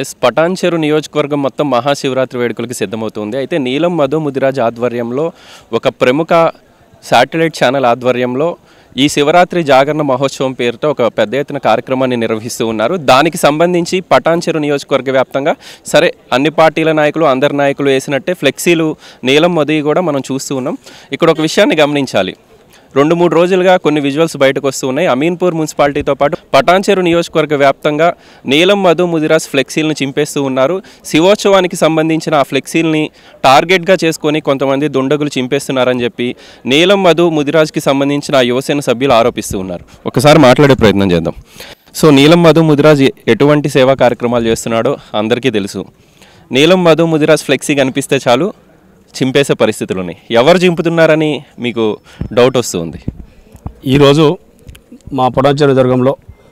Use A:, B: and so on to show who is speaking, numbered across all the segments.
A: Yes Patancheru నియోజకవర్గం మొత్తం మహాశివరాత్రి వేడుకలకు సిద్ధమవుతుంది అయితే నీలం మధు ముదిరాజ్ ఆధ్వర్యంలో ఒక ప్రముఖ శాటిలైట్ ఛానల్ ఆధ్వర్యంలో ఈ శివరాత్రి జాగరణ మహోత్సవం పేరుతో ఒక పెద్ద ఎత్తున కార్యక్రమాన్ని నిర్వహిస్తూ ఉన్నారు దానికి సంబంధించి పటాన్చెరు నియోజకవర్గ వ్యాప్తంగా సరే అన్ని పార్టీల నాయకులు అందరి నాయకులు వేసినట్టే ఫ్లెక్సీలు నీలం మధు కూడా మనం చూస్తూ ఉన్నాం ఇక్కడ ఒక విషయాన్ని గమనించాలి రెండు మూడు రోజులుగా కొన్ని విజువల్స్ బయటకు వస్తూ ఉన్నాయి అమీన్పూర్ మున్సిపాలిటీతో పాటు పటాన్చెరు నియోజకవర్గ వ్యాప్తంగా నీలం మధు ముదిరాజ్ ఫ్లెక్సీలను చింపేస్తూ ఉన్నారు శివోత్సవానికి సంబంధించిన ఆ ఫ్లెక్సీల్ని టార్గెట్గా చేసుకొని కొంతమంది దుండగులు చింపేస్తున్నారని చెప్పి నీలం మధు ముదిరాజ్కి సంబంధించిన ఆ యువసేన సభ్యులు ఆరోపిస్తూ ఉన్నారు ఒకసారి మాట్లాడే ప్రయత్నం చేద్దాం సో నీలం మధు ముదిరాజ్ ఎటువంటి సేవా కార్యక్రమాలు చేస్తున్నాడో అందరికీ తెలుసు నీలం మధు ముదిరాజ్ ఫ్లెక్సీ కనిపిస్తే చాలు చింపేసే పరిస్థితులు ఉన్నాయి ఎవరు చింపుతున్నారని మీకు డౌట్ వస్తుంది
B: ఈరోజు మా పొటాంచెరు దుర్గంలో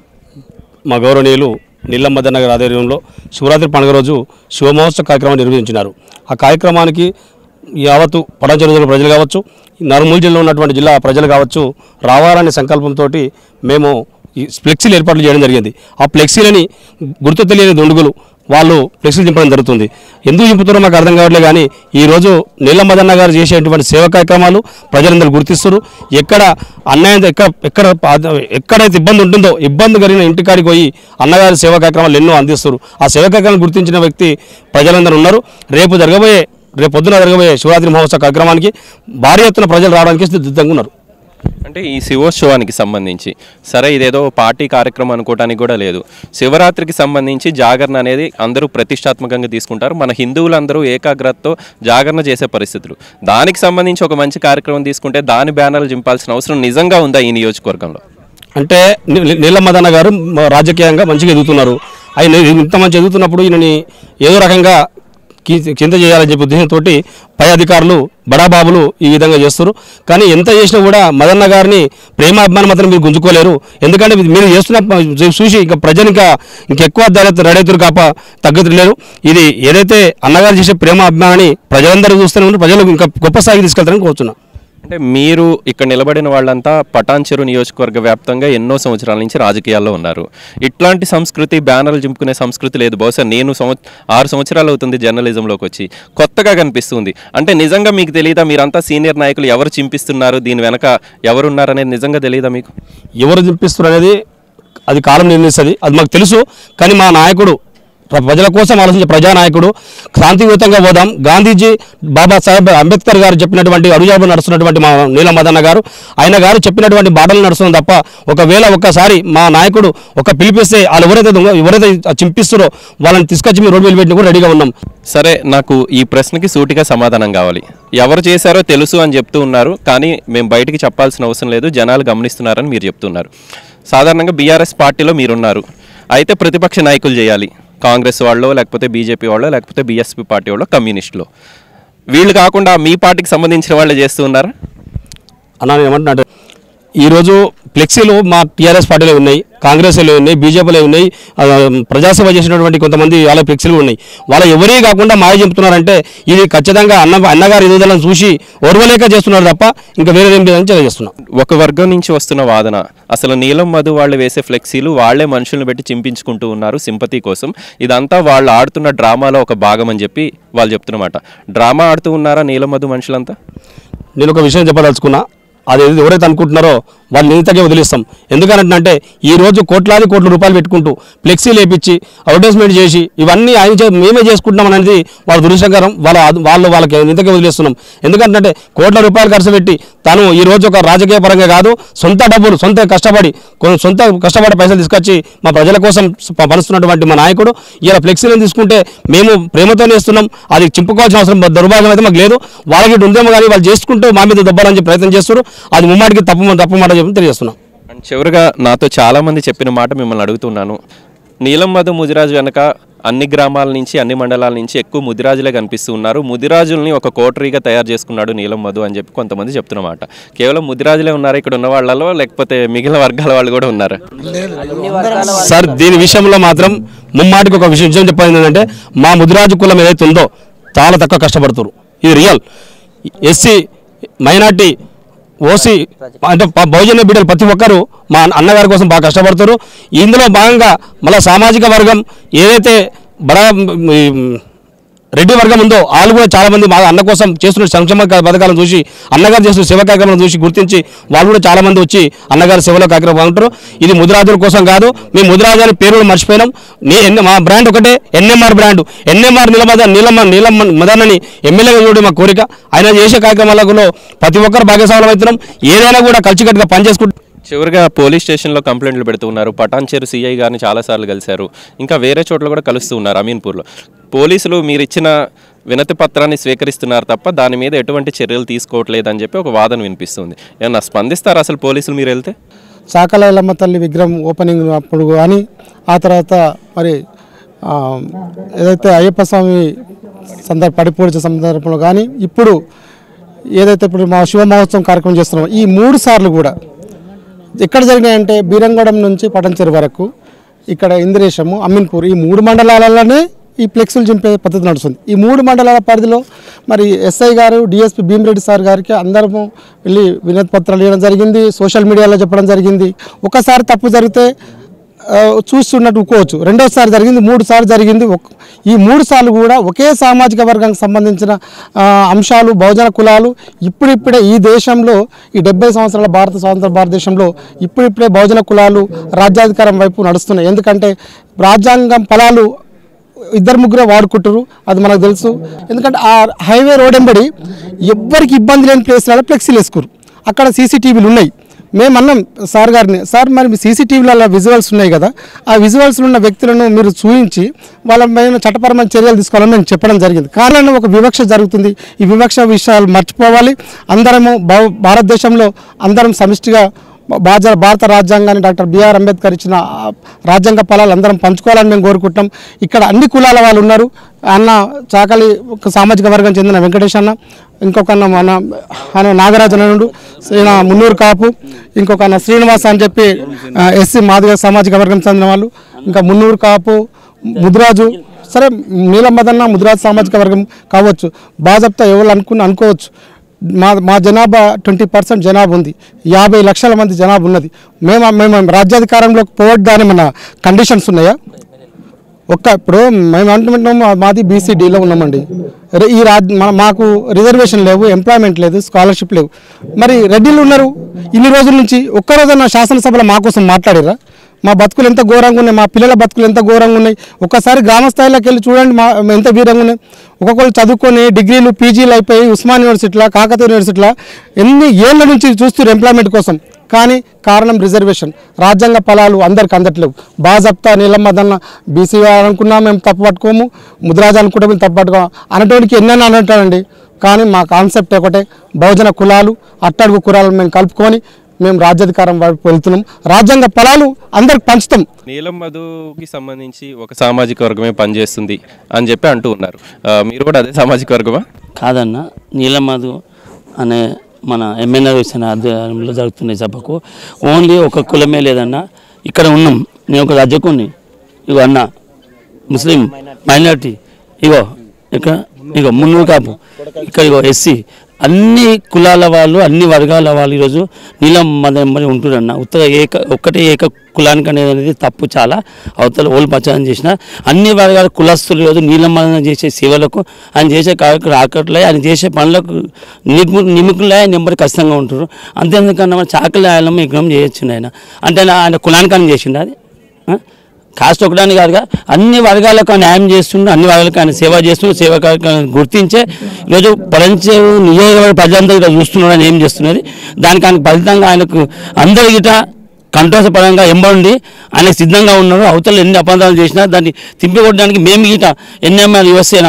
B: మా గౌరవనీయులు నీలమ్మదన్న గారి ఆధ్వర్యంలో శివరాత్రి పండుగ రోజు శివమహోత్సవ కార్యక్రమం నిర్వహించినారు ఆ కార్యక్రమానికి యావత్తు పొటాంచెరు దుర్గం ప్రజలు కావచ్చు నలుమూల జిల్లాలో ఉన్నటువంటి జిల్లా ప్రజలు కావచ్చు రావాలనే సంకల్పంతో మేము ఈ ఫ్లెక్సీలు ఏర్పాట్లు చేయడం జరిగింది ఆ ఫ్లెక్సీలని గుర్తు తెలియని దుండుగులు వాళ్ళు ఫ్లెక్సీలు చింపడం జరుగుతుంది ఎందుకు చింపుతారో మాకు అర్థం కావట్లేదు కానీ ఈరోజు నీలమ్మదన్న గారు చేసేటువంటి సేవా కార్యక్రమాలు ప్రజలందరూ గుర్తిస్తారు ఎక్కడ అన్యాయం ఎక్కడ ఎక్కడ పా- ఎక్కడైతే ఇబ్బంది ఉంటుందో ఇబ్బంది కలిగిన ఇంటికాడికి పోయి అన్నగారి సేవా కార్యక్రమాలు ఎన్నో అందిస్తారు ఆ సేవా కార్యక్రమాలు గుర్తించిన వ్యక్తి ప్రజలందరూ ఉన్నారు రేపు జరగబోయే రేపు పొద్దున జరగబోయే శివరాత్రి మహోత్సవ కార్యక్రమానికి భారీ ఎత్తున ప్రజలు రావడానికి సిద్ధంగా ఉన్నారు
A: అంటే ఈ శివోత్సవానికి సంబంధించి సరే ఇదేదో పార్టీ కార్యక్రమం అనుకోవడానికి కూడా లేదు శివరాత్రికి సంబంధించి జాగరణ అనేది అందరూ ప్రతిష్టాత్మకంగా తీసుకుంటారు మన హిందువులందరూ ఏకాగ్రతతో జాగరణ చేసే పరిస్థితులు దానికి సంబంధించి ఒక మంచి కార్యక్రమం తీసుకుంటే దాని బ్యానర్లు చింపాల్సిన అవసరం నిజంగా ఉందా ఈ నియోజకవర్గంలో
B: అంటే ని- నీలమ్మదన్న గారు మ- రాజకీయంగా మంచిగా ఎదుగుతున్నారు ఆయన ఇంత మంచి ఎదుగుతున్నప్పుడు ఈయనని ఏదో రకంగా కి- కింద చేయాలని చెప్పి ఉద్దేశంతో పై అధికారులు బడాబాబులు ఈ విధంగా చేస్తారు కానీ ఎంత చేసినా కూడా మదన్న గారిని ప్రేమాభిమానం మాత్రం మీరు గుంజుకోలేరు ఎందుకంటే మీరు చేస్తున్న ప- చూసి ఇంకా ప్రజలు ఇంకా ఇంకెక్కువ రెడైతురు కాప తగ్గట్లేరు ఇది ఏదైతే అన్నగారు చేసే ప్రేమ అభిమానాన్ని ప్రజలందరూ చూస్తూనే ఉన్నారు ప్రజలు ఇంకా గొప్ప స్థాయికి తీసుకెళ్తారని కోరుతున్నా
A: అంటే మీరు ఇక్కడ నిలబడిన వాళ్ళంతా పటాన్చెరు నియోజకవర్గ వ్యాప్తంగా ఎన్నో సంవత్సరాల నుంచి రాజకీయాల్లో ఉన్నారు ఇట్లాంటి సంస్కృతి బ్యానర్లు చింపుకునే సంస్కృతి లేదు బహుశా నేను సంవ ఆరు సంవత్సరాలు అవుతుంది జర్నలిజంలోకి వచ్చి కొత్తగా కనిపిస్తుంది అంటే నిజంగా మీకు తెలియదా మీరంతా సీనియర్ నాయకులు ఎవరు చింపిస్తున్నారు దీని వెనక ఎవరున్నారనేది నిజంగా తెలియదా మీకు
B: ఎవరు చింపిస్తారు అనేది అది కాలం నిర్ణయిస్తుంది అది మాకు తెలుసు కానీ మా నాయకుడు ప్ర- ప్రజల కోసం ఆలోచించే ప్రజానాయకుడు శాంతియుతంగా పోదాం గాంధీజీ బాబాసాహెబ్ అంబేద్కర్ గారు చెప్పినటువంటి అడుగుజాబు నడుస్తున్నటువంటి మా నీలమదన్న గారు ఆయన గారు చెప్పినటువంటి బాటలు నడుస్తుంది తప్ప ఒకవేళ ఒక్కసారి మా నాయకుడు ఒక పిలిపిస్తే వాళ్ళు ఎవరైతే దొంగ ఎవరైతే చింపిస్తారో వాళ్ళని తీసుకొచ్చి మేము రోడ్డు వెళ్ళి కూడా రెడీగా ఉన్నాం
A: సరే నాకు ఈ ప్రశ్నకి సూటిగా సమాధానం కావాలి ఎవరు చేశారో తెలుసు అని చెప్తూ ఉన్నారు కానీ మేము బయటికి చెప్పాల్సిన అవసరం లేదు జనాలు గమనిస్తున్నారని మీరు చెప్తున్నారు సాధారణంగా బీఆర్ఎస్ పార్టీలో మీరున్నారు అయితే ప్రతిపక్ష నాయకులు చేయాలి కాంగ్రెస్ వాళ్ళు లేకపోతే బీజేపీ వాళ్ళు లేకపోతే బీఎస్పీ పార్టీ వాళ్ళు కమ్యూనిస్టులు వీళ్ళు కాకుండా మీ పార్టీకి సంబంధించిన వాళ్ళు చేస్తూ ఉన్నారా
B: అన్నా నేను ఏమంటున్నా అంటే ఈరోజు ఫ్లెక్సీలు మా టీఆర్ఎస్ పార్టీలో ఉన్నాయి కాంగ్రెస్లో ఉన్నాయి బీజేపీలో ఉన్నాయి ఆ, ప్రజాసేవ చేసినటువంటి కొంతమంది వాళ్ళ ఫ్లెక్సీలు ఉన్నాయి వాళ్ళ ఎవరే కాకుండా మాయ చెప్తున్నారంటే ఇది ఖచ్చితంగా అన్న అన్నగారి ఎదుగుదలను చూసి ఓర్వలేక చేస్తున్నారు తప్ప ఇంకా వేరే ఏం లేదని తెలియజేస్తున్నాం
A: ఒక వర్గం నుంచి వస్తున్న వాదన అసలు నీలం మధు వాళ్ళు వేసే ఫ్లెక్సీలు వాళ్ళే మనుషులను పెట్టి చింపించుకుంటూ ఉన్నారు సింపతి కోసం ఇదంతా వాళ్ళు ఆడుతున్న డ్రామాలో ఒక భాగం అని చెప్పి వాళ్ళు చెప్తున్నమాట డ్రామా ఆడుతూ ఉన్నారా నీలం మధు మనుషులంతా
B: నేను ఒక విషయం చెప్పదలుచుకున్నా అది ఏది ఎవరైతే అనుకుంటున్నారో వాళ్ళు నిందితగా వదిలేస్తాం ఎందుకంటే ఈ రోజు కోట్లాది కోట్ల రూపాయలు పెట్టుకుంటూ ఫ్లెక్సీ లేపించి అడ్వర్టైజ్మెంట్ చేసి ఇవన్నీ ఆయన చే- మేమే చేసుకుంటున్నాం అనేది వాళ్ళ దురుసంకరం వాళ్ళ వాళ్ళు వాళ్ళకి నింతగా వదిలేస్తున్నాం ఎందుకంటే కోట్ల రూపాయలు ఖర్చు పెట్టి తను ఈ రోజు ఒక రాజకీయ పరంగా కాదు సొంత డబ్బులు సొంత కష్టపడి కొ- సొంత కష్టపడి పైసలు తీసుకొచ్చి మా ప్రజల కోసం ప- పరుస్తున్నటువంటి మా నాయకుడు ఇలా ఫ్లెక్సీలను తీసుకుంటే మేము ప్రేమతోనే ఇస్తున్నాం అది చింపుకోవాల్సిన అవసరం దౌర్భాగ్యం అయితే మాకు లేదు వాళ్ళకి ఇటు ఉందేమో కానీ వాళ్ళు చేసుకుంటూ మా మీద దొబ్బాలని చెప్పి ప్రయత్నం చేస్తారు అది ముమ్మాటికి తప్పు తప్పు మాట చెప్పి తెలియజేస్తున్నాం
A: అండ్ చివరిగా నాతో చాలామంది చెప్పిన మాట మిమ్మల్ని అడుగుతున్నాను నీలం మధు ముదిరాజు వెనక అన్ని గ్రామాల నుంచి అన్ని మండలాల నుంచి ఎక్కువ ముదిరాజులే కనిపిస్తూ ఉన్నారు ముదిరాజుల్ని ఒక కోటరీగా తయారు చేసుకున్నాడు నీలం మధు అని చెప్పి కొంతమంది చెప్తున్నమాట కేవలం ముదిరాజులే ఉన్నారు ఇక్కడ ఉన్న వాళ్ళలో లేకపోతే మిగిలిన వర్గాల వాళ్ళు కూడా ఉన్నారు
B: సార్ దీని విషయంలో మాత్రం ముమ్మాటికి ఒక విషయం విషయం చెప్పాలి ఏంటంటే మా ముదిరాజు కులం ఏదైతే ఉందో చాలా తక్కువ కష్టపడుతారు ఇది రియల్ ఎస్సీ మైనార్టీ ఓసీ అంటే ప- బహుజన బిడ్డలు ప్రతి ఒక్కరు మా అన్నగారి కోసం బాగా కష్టపడతారు ఇందులో భాగంగా మళ్ళీ సామాజిక వర్గం ఏదైతే బడా ఈ, రెడ్డి వర్గం ఉందో వాళ్ళు కూడా చాలా మంది మా అన్న కోసం చేస్తున్న సంక్షేమ క- పథకాలను చూసి అన్నగారు చేస్తున్న సేవ కార్యక్రమాలను చూసి గుర్తించి వాళ్ళు కూడా చాలా మంది వచ్చి అన్నగారి సేవలో కార్యక్రమం ఉంటారు ఇది ముదిరాజుల కోసం కాదు మేము ముదిరాజు అనే పేరు కూడా మర్చిపోయినాం నీ ఎన్ మా బ్రాండ్ ఒకటే ఎన్ఎంఆర్ బ్రాండ్ ఎన్ఎంఆర్ నిలబద నీలమ్మ నీలమ్మ మదన్నని ఎమ్మెల్యేగా చూడడం మా కోరిక ఆయన చేసే కార్యక్రమాలలో ప్రతి ఒక్కరు భాగస్వామ్యం అవుతున్నాం ఏదైనా కూడా కలిసికట్టుగా పనిచేసుకుంటూ
A: చివరిగా పోలీస్ స్టేషన్లో కంప్లైంట్లు పెడుతూ ఉన్నారు పటాన్చేరు సిఐ గారిని చాలాసార్లు కలిశారు ఇంకా వేరే చోట్ల కూడా కలుస్తూ ఉన్నారు అమీన్పూర్లో పోలీసులు మీరు ఇచ్చిన వినతి పత్రాన్ని స్వీకరిస్తున్నారు తప్ప దాని మీద ఎటువంటి చర్యలు తీసుకోవట్లేదని చెప్పి ఒక వాదన వినిపిస్తుంది ఏమన్నా స్పందిస్తారు అసలు పోలీసులు మీరు వెళ్తే
C: చాకల ఎల్లమ్మ తల్లి విగ్రహం ఓపెనింగ్ అప్పుడు కానీ ఆ తర్వాత మరి ఆ, ఏదైతే అయ్యప్ప స్వామి సందర్భ పడిపూడ్చే సందర్భంలో కానీ ఇప్పుడు ఏదైతే ఇప్పుడు మా శివ మహోత్సవం కార్యక్రమం చేస్తున్నామో ఈ మూడు సార్లు కూడా ఎక్కడ జరిగినాయంటే బీరంగూడెం నుంచి పటంచెరు వరకు ఇక్కడ ఇంద్రేశము అమీన్పూర్ ఈ మూడు మండలాలలోనే ఈ ఫ్లెక్సులు చింపే పద్ధతి నడుస్తుంది ఈ మూడు మండలాల పరిధిలో మరి ఎస్ఐ గారు డిఎస్పి భీమిరెడ్డి సార్ గారికి అందరము వెళ్ళి వినతి పత్రాలు ఇవ్వడం జరిగింది సోషల్ మీడియాలో చెప్పడం జరిగింది ఒకసారి తప్పు జరిగితే ఆ, చూస్తున్నట్టు ఊకోవచ్చు రెండోసారి జరిగింది మూడు సార్లు జరిగింది ఒక- ఈ మూడు సార్లు కూడా ఒకే సామాజిక వర్గానికి సంబంధించిన ఆ, అంశాలు బహుజన కులాలు ఇప్పుడిప్పుడే ఈ దేశంలో ఈ డెబ్బై సంవత్సరాల భారత స్వాతంత్ర భారతదేశంలో ఇప్పుడిప్పుడే బహుజన కులాలు రాజ్యాధికారం వైపు నడుస్తున్నాయి ఎందుకంటే రాజ్యాంగం ఫలాలు ఇద్దరు ముగ్గురే వాడుకుంటారు అది మనకు తెలుసు ఎందుకంటే ఆ హైవే రోడ్ ఎంబడి ఎవ్వరికి ఇబ్బంది లేని ప్లేస్లలో ఫ్లెక్సీలు వేసుకోరు అక్కడ సీసీటీవీలు ఉన్నాయి మేము అన్నాం సార్ గారిని సార్ మరి మీ సీసీటీవీలలో విజువల్స్ ఉన్నాయి కదా ఆ విజువల్స్ ఉన్న వ్యక్తులను మీరు చూపించి వాళ్ళ పైన చట్టపరమైన చర్యలు తీసుకోవాలని మేము చెప్పడం జరిగింది కారణం ఒక వివక్ష జరుగుతుంది ఈ వివక్ష విషయాలు మర్చిపోవాలి అందరము భా- భారతదేశంలో అందరం సమిష్టిగా భారత భారత రాజ్యాంగాన్ని డాక్టర్ బిఆర్ అంబేద్కర్ ఇచ్చిన ఆ రాజ్యాంగ ఫలాలు అందరం పంచుకోవాలని మేము కోరుకుంటాం ఇక్కడ అన్ని కులాల వాళ్ళు ఉన్నారు అన్న చాకలి ఒక సామాజిక వర్గం చెందిన వెంకటేష్ అన్న ఇంకొక అన్న మన ఆయన నాగరాజు అనుడు ఈయన మున్నూరు కాపు ఇంకొక అన్న శ్రీనివాస్ అని చెప్పి ఎస్సీ మాదిగ సామాజిక వర్గం చెందిన వాళ్ళు ఇంకా మున్నూరు కాపు ముదిరాజు సరే నీలమ్మదన్న ముదిరాజు సామాజిక వర్గం కావచ్చు బాజప్తా ఎవరు అనుకుని అనుకోవచ్చు మా మా జనాభా ట్వంటీ పర్సెంట్ జనాభా ఉంది యాభై లక్షల మంది జనాభా ఉన్నది మేము మేము రాజ్యాధికారంలోకి పోవద్దని మన కండిషన్స్ ఉన్నాయా ఒక్క ఇప్పుడు మేము అంటున్నాము మాది బీసీడీలో ఉన్నామండి రే- ఈ రాజ్ మన- మాకు రిజర్వేషన్ లేవు ఎంప్లాయ్మెంట్ లేదు స్కాలర్షిప్ లేవు మరి రెడ్డిలు ఉన్నారు ఇన్ని రోజుల నుంచి ఒక్కరోజన్న శాసనసభలో మా కోసం మాట్లాడారా మా బతుకులు ఎంత ఘోరంగా ఉన్నాయి మా పిల్లల బతుకులు ఎంత ఘోరంగా ఉన్నాయి ఒక్కసారి గ్రామ స్థాయిలోకి వెళ్ళి చూడండి మా ఎంత వీరంగా ఉన్నాయి ఒక్కొక్కరు చదువుకొని డిగ్రీలు పీజీలు అయిపోయి ఉస్మాన్ యూనివర్సిటీలో కాకతీయ యూనివర్సిటీలో ఎన్ని ఏళ్ళ నుంచి చూస్తారు ఎంప్లాయ్మెంట్ కోసం కానీ కారణం రిజర్వేషన్ రాజ్యాంగ ఫలాలు అందరికి అందట్లేవు బాజప్తా నీలమ్మదన్న బీసీ అనుకున్నా మేము తప్పు పట్టుకోము ముద్రాజు అనుకుంటే మేము తప్పు పట్టుకోము అనటోనికి ఎన్నైనా అంటారండి కానీ మా కాన్సెప్ట్ ఒకటే బహుజన కులాలు అట్టడుగు కులాలను మేము కలుపుకొని మేము రాజ్యాధికారం వైపు వెళ్తున్నాం రాజ్యాంగ ఫలాలు అందరికి పంచుతాం
A: నీలం మధుకి సంబంధించి ఒక సామాజిక వర్గమే పనిచేస్తుంది అని చెప్పి అంటూ ఉన్నారు ఆ, మీరు కూడా అదే సామాజిక వర్గమా
D: కాదన్న నీలమధు అనే మన ఎమ్మెల్యే ఇచ్చిన ఆధ్వర్యంలో జరుగుతున్న సభకు ఓన్లీ ఒక కులమే లేదన్న ఇక్కడ ఉన్నాం నేను ఒక రజకుని ఇగో అన్న ముస్లిం మైనార్టీ ఇగో ఇక్కడ ఇగో మున్నూరు కాపు ఇక్కడ ఇగో ఎస్సీ అన్ని కులాల వాళ్ళు అన్ని వర్గాల వాళ్ళు ఈరోజు నీలం మదమ్మని ఉంటున్నారన్న ఉత్తర ఏక ఒక్కటే ఏక కులానికి అనేది అనేది తప్పు చాలా అవతల ఓళ్ళు ప్రచారం చేసిన అన్ని వర్గాల కులస్తులు ఈరోజు నీలమదన చేసే సేవలకు ఆయన చేసే కార్యక్రమం ఆకట్లే ఆయన చేసే పనులకు నిపు నిముకులే ఆయన నెంబర్ ఖచ్చితంగా ఉంటారు అంతేందుకన్నా మన చాకలి ఆయన విగ్రహం చేయొచ్చు ఆయన అంటే ఆయన- ఆయన కులానికి అని చేసిండు అది ఆ? కాస్ట్ ఒకటాని కాదుగా అన్ని వర్గాలకు ఆయన న్యాయం చేస్తుండ్రు అన్ని వర్గాలకు ఆయన సేవ చేస్తుండ్రు సేవ కార్యక్రమాన్ని గుర్తించే ఈరోజు పరంచేరు నియోజకవర్గ ప్రజలంతా ఇక్కడ చూస్తున్నారు ఆయన ఏం చేస్తున్నది దానికి ఆయన ఫలితంగా ఆయనకు అందరి గిట కంట్రోస్ పరంగా ఎంబడి ఆయనకు సిద్ధంగా ఉన్నారు అవతల ఎన్ని అపాంతాలు చేసినా దాన్ని తిప్పికొట్టడానికి మేము గిట ఎన్ఎంఆర్ యువసేన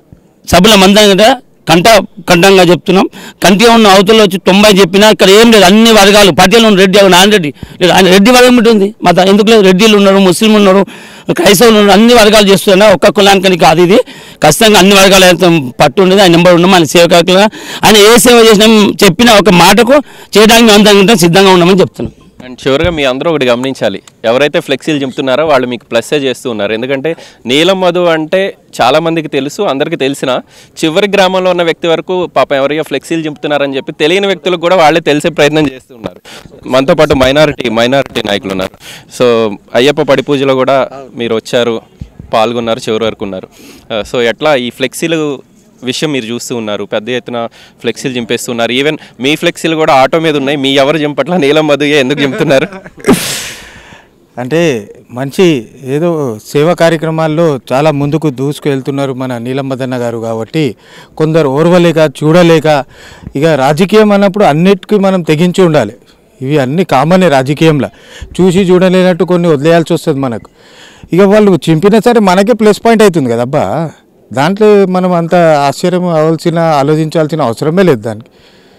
D: సభల మందం గిట కంట కంఠంగా చెప్తున్నాం కంటిగా ఉన్న అవతల వచ్చి తొంభై చెప్పినా ఇక్కడ ఏం లేదు అన్ని వర్గాలు పటేల్ ఉన్న రెడ్డి అవును నాన్ రెడ్డి లేదు ఆయన రెడ్డి వర్గం ఉంటుంది మత ఎందుకు లేదు రెడ్డిలు ఉన్నారు ముస్లిం ఉన్నారు క్రైస్తవులు ఉన్నారు అన్ని వర్గాలు చేస్తున్నా ఒక్క కులానికి కాదు ఇది ఖచ్చితంగా అన్ని వర్గాల పట్టు ఉండేది ఆయన నెంబర్ ఉన్నాం ఆయన సేవ కార్యక్రమంగా ఆయన ఏ సేవ చేసినా చెప్పిన ఒక మాటకు చేయడానికి మేము అందరం సిద్ధంగా ఉన్నామని చెప్తున్నాం
A: అండ్ చివరిగా మీ అందరూ ఒకటి గమనించాలి ఎవరైతే ఫ్లెక్సీలు చెప్తున్నారో వాళ్ళు మీకు ప్లస్సే చేస్తూ ఉన్నారు ఎందుకంటే నీలం మధు అంటే చాలా మందికి తెలుసు అందరికీ తెలిసిన చివరి గ్రామంలో ఉన్న వ్యక్తి వరకు పాపం ఎవరైనా ఫ్లెక్సీలు చెప్తున్నారని చెప్పి తెలియని వ్యక్తులకు కూడా వాళ్ళే తెలిసే ప్రయత్నం చేస్తున్నారు మనతో పాటు మైనారిటీ మైనారిటీ నాయకులు ఉన్నారు సో అయ్యప్ప పడి పూజలో కూడా మీరు వచ్చారు పాల్గొన్నారు చివరి వరకు ఉన్నారు ఆ, సో ఎట్లా ఈ ఫ్లెక్సీలు విషయం మీరు చూస్తూ ఉన్నారు పెద్ద ఎత్తున ఫ్లెక్సీలు చింపేస్తున్నారు ఈవెన్ మీ ఫ్లెక్సీలు కూడా ఆటో మీద ఉన్నాయి మీ ఎవరు చింపట్లా నీలం మధుయే ఎందుకు చింపుతున్నారు
E: అంటే మంచి ఏదో సేవా కార్యక్రమాల్లో చాలా ముందుకు దూసుకు వెళ్తున్నారు మన నీలమ్మదన్న గారు కాబట్టి కొందరు ఓర్వలేక చూడలేక ఇక రాజకీయం అన్నప్పుడు అన్నిటికీ మనం తెగించి ఉండాలి ఇవి అన్ని కామనే రాజకీయంలో చూసి చూడలేనట్టు కొన్ని వదిలేయాల్సి వస్తుంది మనకు ఇక వాళ్ళు చింపినా సరే మనకే ప్లస్ పాయింట్ అవుతుంది కదబ్బా దాంట్లో మనం అంత ఆశ్చర్యం అవ్వాల్సిన ఆలోచించాల్సిన అవసరమే లేదు దానికి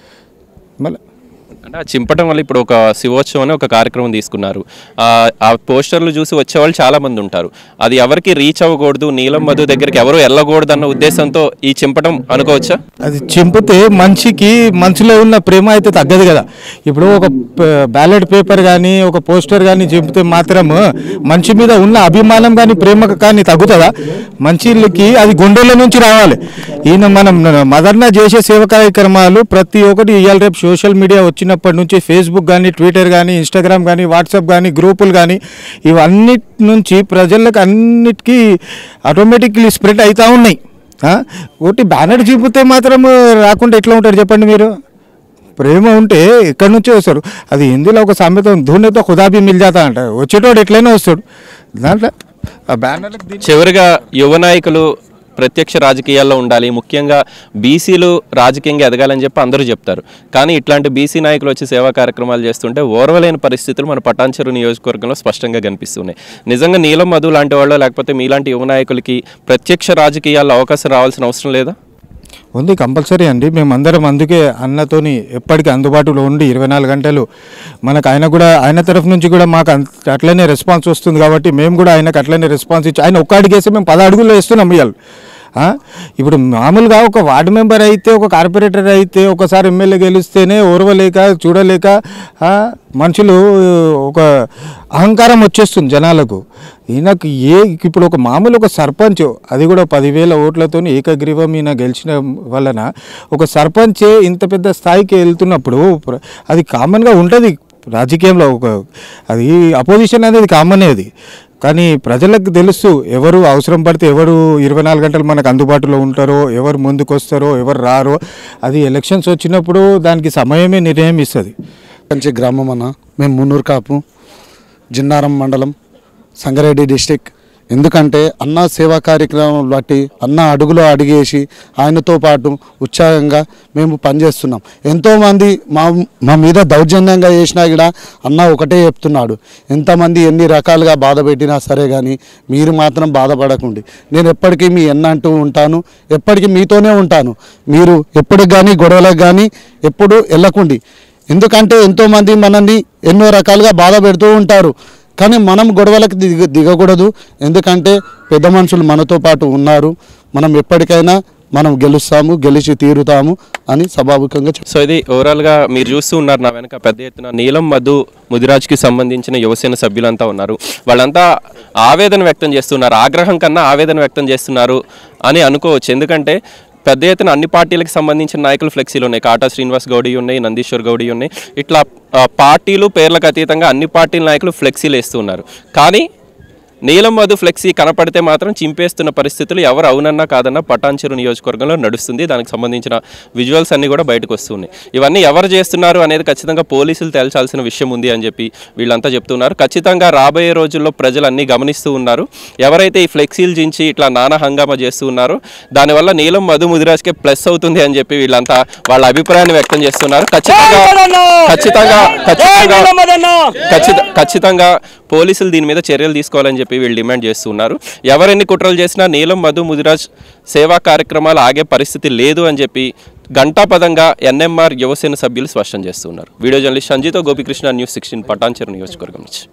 E: మళ్ళీ
A: అంటే ఆ చింపటం వల్ల ఇప్పుడు ఒక శివోత్సవం అని ఒక కార్యక్రమం తీసుకున్నారు ఆ ఆ పోస్టర్లు చూసి వచ్చేవాళ్ళు చాలా మంది ఉంటారు అది ఎవరికి రీచ్ అవ్వకూడదు నీలం మధు దగ్గరికి ఎవరు వెళ్ళకూడదు అన్న ఉద్దేశంతో ఈ చింపటం అనుకోవచ్చా
E: అది చింపితే మనిషికి మనసులో ఉన్న ప్రేమ అయితే తగ్గదు కదా ఇప్పుడు ఒక బ్యాలెట్ పేపర్ కానీ ఒక పోస్టర్ కానీ చింపితే మాత్రం మనిషి మీద ఉన్న అభిమానం కానీ ప్రేమ కానీ తగ్గుతుందా మనిషికి అది గుండెల నుంచి రావాలి ఈయన మనం మదర్న చేసే సేవ కార్యక్రమాలు ప్రతి ఒక్కటి ఇవాళ రేపు సోషల్ మీడియా వచ్చినప్పటి నుంచి ఫేస్బుక్ కానీ ట్విట్టర్ కానీ ఇన్స్టాగ్రామ్ కానీ వాట్సాప్ కానీ గ్రూపులు కానీ ఇవన్నిటి నుంచి ప్రజలకు అన్నిటికీ ఆటోమేటిక్లీ స్ప్రెడ్ అవుతూ ఉన్నాయి ఆ? ఒకటి బ్యానర్ చూపితే మాత్రం రాకుండా ఎట్లా ఉంటారు చెప్పండి మీరు ప్రేమ ఉంటే ఎక్కడి నుంచో వస్తారు అది హిందీలో ఒక సామెత ఉంది, ధూనితో ఖుదాబీ మిల్ జాతా అంట వచ్చేటోడు ఎట్లయినా వస్తాడు దాంట్లో ఆ బ్యానర్లకు దీనికి
A: చివరిగా యువ నాయకులు ప్రత్యక్ష రాజకీయాల్లో ఉండాలి ముఖ్యంగా బీసీలు రాజకీయంగా ఎదగాలని చెప్పి అందరూ చెప్తారు కానీ ఇట్లాంటి బీసీ నాయకులు వచ్చి సేవా కార్యక్రమాలు చేస్తుంటే ఓర్వలేని పరిస్థితులు మన పటాన్చెరు నియోజకవర్గంలో స్పష్టంగా కనిపిస్తున్నాయి నిజంగా నీలం మధు లాంటి వాళ్ళు లేకపోతే మీలాంటి యువ నాయకులకి ప్రత్యక్ష రాజకీయాల్లో అవకాశం రావాల్సిన అవసరం లేదా
E: ఉంది కంపల్సరీ అండి మేమందరం అందుకే అన్నతోని ఎప్పటికీ అందుబాటులో ఉండి ఇరవై నాలుగు గంటలు మనకు ఆయన కూడా ఆయన తరఫు నుంచి కూడా మాకు అంత- అట్లనే రెస్పాన్స్ వస్తుంది కాబట్టి మేము కూడా ఆయనకు అట్లనే రెస్పాన్స్ ఇచ్చి ఆయన ఒక్క అడిగేసి మేము పద అడుగుల్లో వేస్తున్నాం ఇవాళ ఆ? ఇప్పుడు మామూలుగా ఒక వార్డు మెంబర్ అయితే ఒక కార్పొరేటర్ అయితే ఒకసారి ఎమ్మెల్యే గెలిస్తేనే ఓర్వలేక చూడలేక ఆ, మనుషులు ఒక అహంకారం వచ్చేస్తుంది జనాలకు ఈయనకు ఏ ఇప్పుడు ఒక మామూలు ఒక సర్పంచ్ అది కూడా పదివేల ఓట్లతో ఏకగ్రీవం ఈయన గెలిచిన వలన ఒక సర్పంచే ఇంత పెద్ద స్థాయికి వెళ్తున్నప్పుడు ప్ర- అది కామన్గా ఉంటుంది రాజకీయంలో ఒక అది అపోజిషన్ అనేది కామనే అది కానీ ప్రజలకు తెలుసు ఎవరు అవసరం పడితే ఎవరు ఇరవై నాలుగు గంటలు మనకు అందుబాటులో ఉంటారో ఎవరు ముందుకు వస్తారో ఎవరు రారో అది ఎలక్షన్స్ వచ్చినప్పుడు దానికి సమయమే నిర్ణయం ఇస్తుంది
C: కంచి గ్రామం అన్న మేము మున్నూరు కాపు జిన్నారం మండలం సంగారెడ్డి డిస్టిక్ ఎందుకంటే అన్న సేవా కార్యక్రమం బట్టి అన్న అడుగులో అడిగేసి ఆయనతో పాటు ఉత్సాహంగా మేము పనిచేస్తున్నాం ఎంతోమంది మా మా మీద దౌర్జన్యంగా చేసినా కూడా అన్న ఒకటే చెప్తున్నాడు ఎంతమంది ఎన్ని రకాలుగా బాధ పెట్టినా సరే కానీ మీరు మాత్రం బాధపడకండి నేను ఎప్పటికీ మీ ఎన్న అంటూ ఉంటాను ఎప్పటికీ మీతోనే ఉంటాను మీరు ఎప్పటికి కానీ గొడవలకు కానీ ఎప్పుడు వెళ్ళకండి ఎందుకంటే ఎంతోమంది మనల్ని ఎన్నో రకాలుగా బాధ పెడుతూ ఉంటారు కానీ మనం గొడవలకు దిగ దిగకూడదు ఎందుకంటే పెద్ద మనుషులు మనతో పాటు ఉన్నారు మనం ఎప్పటికైనా మనం గెలుస్తాము గెలిచి తీరుతాము అని సభాముఖంగా చెప్
A: సో ఇది ఓవరాల్గా మీరు చూస్తూ ఉన్నారు నా వెనక పెద్ద ఎత్తున నీలం మధు ముదిరాజ్కి సంబంధించిన యువసేన సభ్యులంతా ఉన్నారు వాళ్ళంతా ఆవేదన వ్యక్తం చేస్తున్నారు ఆగ్రహం కన్నా ఆవేదన వ్యక్తం చేస్తున్నారు అని అనుకోవచ్చు ఎందుకంటే పెద్ద ఎత్తున అన్ని పార్టీలకు సంబంధించిన నాయకులు ఫ్లెక్సీలు ఉన్నాయి కాటా శ్రీనివాస్ గౌడి ఉన్నాయి నందీశ్వర్ గౌడి ఉన్నాయి ఇట్లా ఆ, పార్టీలు పేర్లకు అతీతంగా అన్ని పార్టీల నాయకులు ఫ్లెక్సీలు వేస్తూ ఉన్నారు కానీ నీలం మధు ఫ్లెక్సీ కనపడితే మాత్రం చింపేస్తున్న పరిస్థితులు ఎవరు అవునన్నా కాదన్నా పటాన్చెరు నియోజకవర్గంలో నడుస్తుంది దానికి సంబంధించిన విజువల్స్ అన్నీ కూడా బయటకు వస్తున్నాయి ఇవన్నీ ఎవరు చేస్తున్నారు అనేది ఖచ్చితంగా పోలీసులు తేల్చాల్సిన విషయం ఉంది అని చెప్పి వీళ్ళంతా చెప్తున్నారు ఖచ్చితంగా రాబోయే రోజుల్లో ప్రజలు అన్నీ గమనిస్తూ ఉన్నారు ఎవరైతే ఈ ఫ్లెక్సీలు జించి ఇట్లా నానా హంగామా చేస్తూ ఉన్నారో దానివల్ల నీలం మధు ముదిరాజ్కే ప్లస్ అవుతుంది అని చెప్పి వీళ్ళంతా వాళ్ళ అభిప్రాయాన్ని వ్యక్తం చేస్తున్నారు ఖచ్చితంగా ఖచ్చితంగా ఖచ్చితంగా ఖచ్చిత ఖచ్చితంగా పోలీసులు దీని మీద చర్యలు తీసుకోవాలని చెప్పి వీళ్ళు డిమాండ్ చేస్తున్నారు ఎవరెన్ని కుట్రలు చేసినా నీలం మధు ముదిరాజ్ సేవా కార్యక్రమాలు ఆగే పరిస్థితి లేదు అని చెప్పి గంటాపదంగా ఎన్ఎంఆర్ యువసేన సభ్యులు స్పష్టం చేస్తున్నారు వీడియో జర్నలిస్ట్ సంజీతో గోపికృష్ణ న్యూస్ సిక్స్టీన్ పటాన్చెరు నియోజకవర్గం నుంచి